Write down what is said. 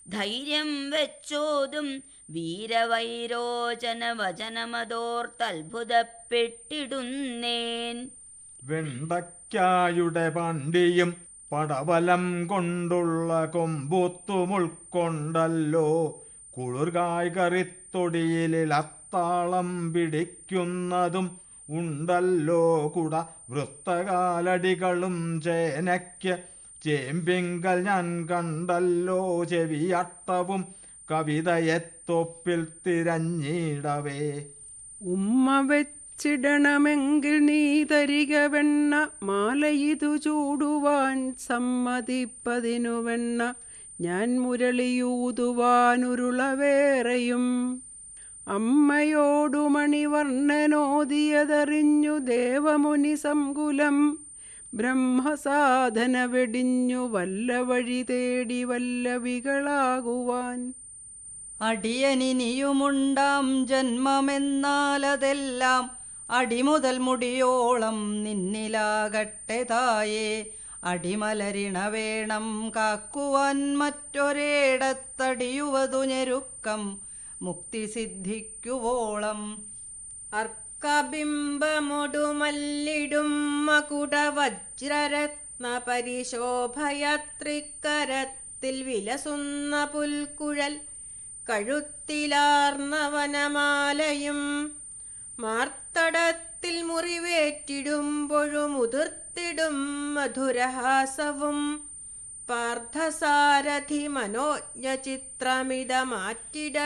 ധൈര്യം വെച്ചോതും വീരവൈരോചന വചനമതോർത്തത്ഭുതപ്പെട്ടിടുന്നേൻ വെണ്ടയ്ക്കായുടെ പണ്ടിയും പടവലം കൊണ്ടുള്ള കൊമ്പൂത്തും ഉൾക്കൊണ്ടല്ലോ കുളിർകായ് കറിത്തൊടിയിലിൽ അത്താളം പിടിക്കുന്നതും ഉണ്ടല്ലോ കുട വൃത്തകാലടികളും ചേനയ്ക്ക് ചേമ്പിങ്കൽ ഞാൻ കണ്ടല്ലോ ചെവിയട്ടവും കവിതയെ തൊപ്പിൽ തിരഞ്ഞിടവേ ഉമ്മ വെച്ചിടണമെങ്കിൽ നീ തരിക വെണ്ണ മാലയിതു ചൂടുവാൻ സമ്മതിപ്പതിനു വെണ്ണ ഞാൻ മുരളിയൂതുവാനുരുളവേറെയും അമ്മയോടു മണിവർണ്ണനോദിയതറിഞ്ഞു ദേവമുനി സംകുലം ബ്രഹ്മസാധന വെടിഞ്ഞു വല്ല വഴി തേടി വല്ലവികളാകുവാൻ അടിയനിനിയുമുണ്ടാം ജന്മമെന്നാലതെല്ലാം അടിമുതൽ മുടിയോളം നിന്നിലാകട്ടെ തായേ അടിമലരിണ വേണം കാക്കുവാൻ മറ്റൊരേടത്തടിയുവതു ഞെരുക്കം മുക്തി സിദ്ധിക്കുവോളം അർക്കബിംബമൊടുമല്ലിടും മകുട വജ്രരത്ന പരിശോഭയത്രിക്കരത്തിൽ വിലസുന്ന പുൽക്കുഴൽ കഴുത്തിലാർന്ന വനമാലയും മാർത്തടത്തിൽ മുറിവേറ്റിടുമ്പോഴും ഉതിർത്തിടും മധുരഹാസവും പാർത്ഥസാരഥി മനോജ്ഞ ചിത്രമിത മാറ്റിട